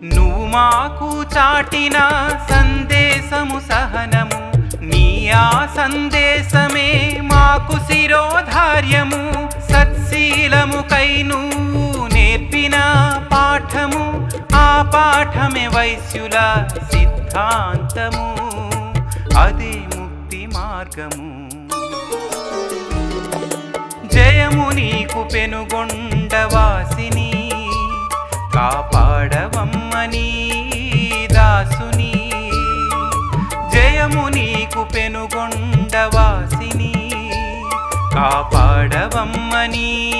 నువ్వు మాకు చాటిన సందేశము సహనము నీ ఆ సందేశమే మాకు శిరోధార్యము సత్శీలముకై నువ్వు నేర్పిన పాఠము ఆ పాఠమే వైశ్యుల సిద్ధాంతము అదే ముక్తి మార్గము జయము నీకు పెనుగొండవాసిని కాపాడవమ్మని దాసుని జయము నీకు పెనుగొండవాసిని కాపాడవమ్మని